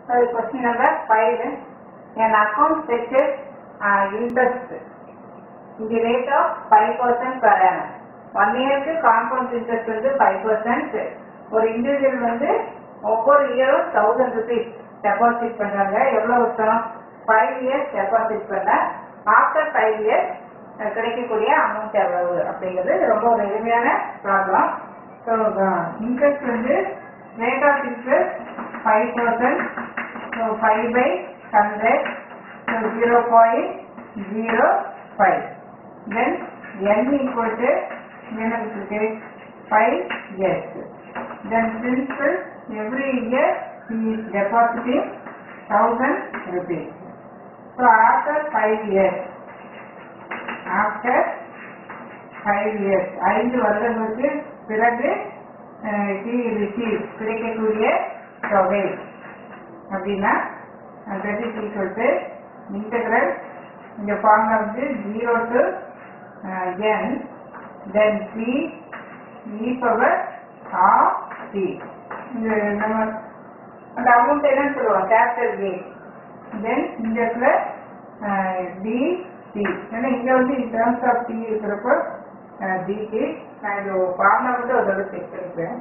So question number five, an account fetches uh, interest in the rate of five percent per annum. One இயருக்கு compound interest வந்து five percent ஒரு individual வந்து ஒவ்வொரு இயரும் thousand rupees deposit பண்றாங்க எவ்வளவு வருஷம் ஃபைவ் இயர்ஸ் டெபாசிட் பண்ண ஆஃப்டர் ஃபைவ் இயர்ஸ் கிடைக்கக்கூடிய அமௌண்ட் எவ்வளவு அப்படிங்கிறது ரொம்ப ஒரு எளிமையான ப்ராப்ளம் ஸோ இன்ட்ரெஸ்ட் வந்து rate of interest five percent so five by hundred so zero point zero five then n equal to என்ன இருக்கு five years then principal every year he is depositing thousand rupees. So after five years, after five years, ஐந்து வருடங்களுக்கு பிறகு அஹ், he receives கிடைக்கக்கூடிய தொகை அப்படின்னா that is equal to integral இந்த formula வந்து zero to n then p e power r t இந்த நம்ம அந்த அமௌண்ட் என்னன்னு சொல்லுவோம் கேபிட்டல் கெயின் தென் இந்த இடத்துல டி டி ஏன்னா இங்க வந்து இன் டேர்ம்ஸ் ஆஃப் டி இருக்கிறப்போ டிடி நான் இது ஃபார்முலா வந்து ஒரு தடவை செக் பண்ணிக்கிறேன்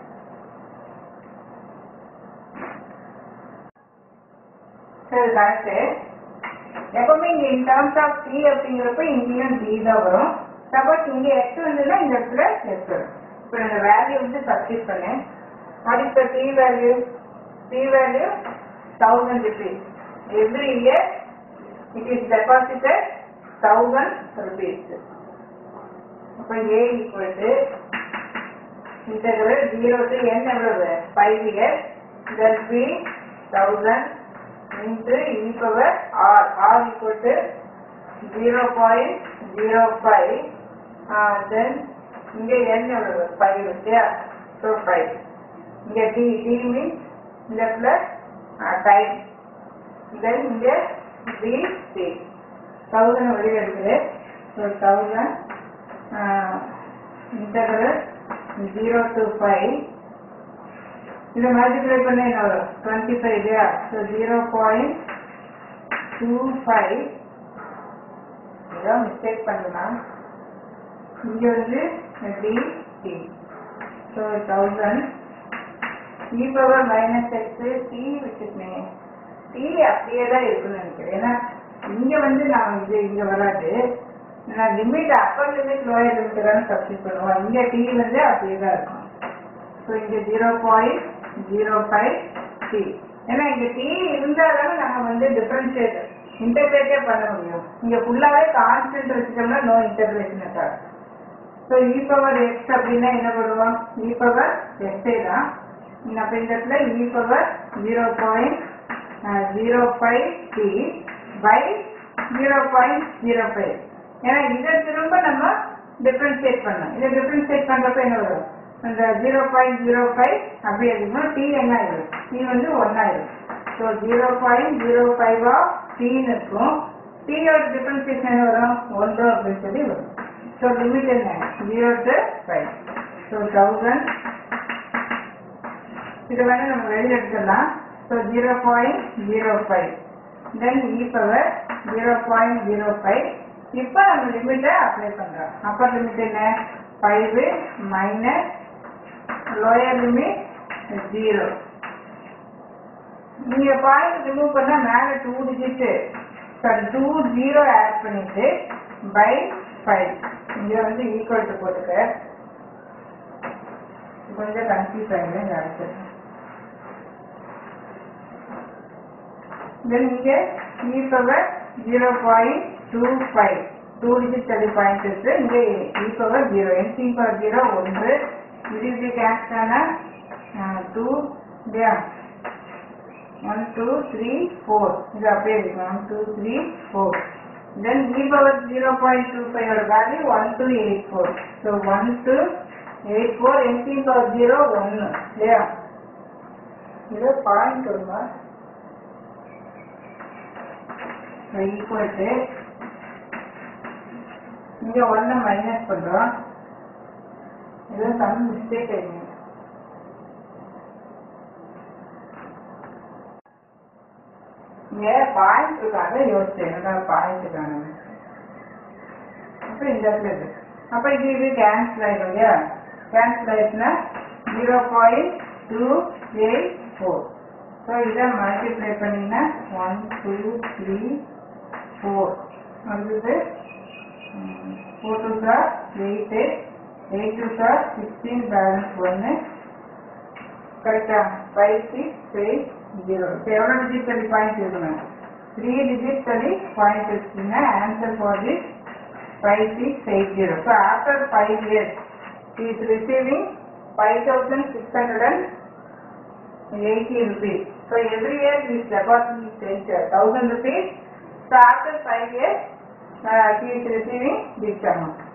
சரி கரெக்டு எப்பவுமே இங்க இன் டேர்ம்ஸ் ஆஃப் டி அப்படிங்கிறப்ப இங்கேயும் டி தான் வரும் சப்போஸ் இங்க எக்ஸ் வந்ததுன்னா இந்த இடத்துல எக்ஸ் வரும் இப்போ இந்த வேல்யூ வந்து சப்ஸ்டிட் பண்ணேன் அடுத்த t value t value thousand rupees every year it is deposited thousand rupees அப்போ A equal to integral zero to n எவ்வளவு five year then p thousand into e power r r equal to zero point zero five then இங்கே n எவ்வளவு five இல்லையா so five இங்கே t t means இந்த இடத்துல time then இங்கே B C thousand வெளியே இருக்குது so thousand integral zero to five இதை மல்டிப்ளை பண்ண என்ன வரும் டுவெண்ட்டி ஃபைவ் இல்லையா so zero point two five ஏதோ மிஸ்டேக் பண்ணலாம் இங்கே வந்து t t so thousand e power minus x t வச்சுக்கமே டி அப்படியே தான் இருக்குன்னு நினைக்கிறேன் ஏன்னா இங்க வந்து நான் இது இங்க வராது நான் limit upper limit lower limit தானே சப்ஸ்டிட் பண்ணுவோம் இங்க டி வந்து அப்படியே தான் இருக்கும் ஸோ இங்க zero point zero five t ஏன்னா இங்க டி இருந்தால் தானே நம்ம வந்து டிஃபரன்ஷியேட் இன்டகிரேட்டே பண்ண முடியும் இங்க ஃபுல்லாவே கான்ஸ்டன்ட் வச்சுட்டோம்னா நோ இன்டகிரேஷன் இருக்காது ஸோ இ பவர் எக்ஸ் அப்படின்னா என்ன பண்ணுவோம் இ பவர் எக்ஸே தான் அப்போ இந்த இடத்துல e power zero point zero five t by zero point zero five ஏன்னா இதை திரும்ப நம்ம டிஃபரன்ஷியேட் பண்ணணும் இதை டிஃபரன்ஷியேட் பண்ணுறப்ப என்ன வரும் அந்த ஜீரோ பாயிண்ட் ஜீரோ ஃபைவ் அப்படி இருக்கணும் டி என்ன ஆயிடும் டி வந்து ஒன்னாயிடும் so zero point zero five of டீன்னு இருக்கும் டீயோட டிஃபரன்ஷியேஷன் என்ன வரும் ஒன்று அப்படின்னு சொல்லி வரும் ஸோ லிமிட் என்ன zero to five so thousand இது வந்து நம்ம வெளியே எடுத்துடலாம் so zero point zero five then e power zero point zero five இப்போ நம்ம லிமிட்டை அப்ளை பண்ணுறோம் அப்பர் லிமிட் என்ன five minus lower limit zero நீங்க பாயிண்ட் ரிமூவ் பண்ணா மேல two digit sorry two zero add பண்ணிட்டு பை ஃபைவ் இங்க வந்து ஈக்குவல் டு போட்டுக்க கொஞ்சம் கன்ஃபியூஸ் ஆகிடும் இந்த அடுத்து தென் இங்க e power zero point two five two digit தள்ளி பாயிண்ட் இருக்கு இங்க e power zero NC power zero ஒன்று இது இப்படி கேன்சல் ஆனா டூ இல்லையா ஒன் டூ த்ரீ ஃபோர் இது அப்படியே இருக்கு one two three four then e power zero point two ஃபைவோட value one two eight four so one two eight four NC power zero ஒன்று இல்லையா இது பாயிண்ட் வருமா ஈக்குவல் டு இங்க ஒன்னை மைனஸ் பண்றோம் இது சம் மிஸ்டேக் ஆயிடுங்க இங்க பாயிண்ட்டுக்காக யோசிச்சேன் என்னடா பாயிண்ட்டுக்கான அப்ப இந்த இடத்துல இது அப்ப இது இது கேன்சல் ஆயிடும் இல்லையா கேன்சல் ஆயிடுச்சுன்னா zero point two eight four so இதை மல்டிப்ளை பண்ணிங்கன்னா ஒன் டூ த்ரீ ஃபோர் வந்தது four two sir eight eight two sir sixteen balance ஒன்று கரெக்டா ஃபைவ் சிக்ஸ் எயிட் ஜீரோ இப்போ எவ்வளோ டிஜிட் தள்ளி பாயிண்ட் இருக்கணும் த்ரீ டிஜிட் தள்ளி பாயிண்ட் வச்சுங்க answer for this five six eight zero so after five years is receiving five thousand six hundred and eighty rupees so every year is deposit is thousand rupees so after five years he is receiving this amount.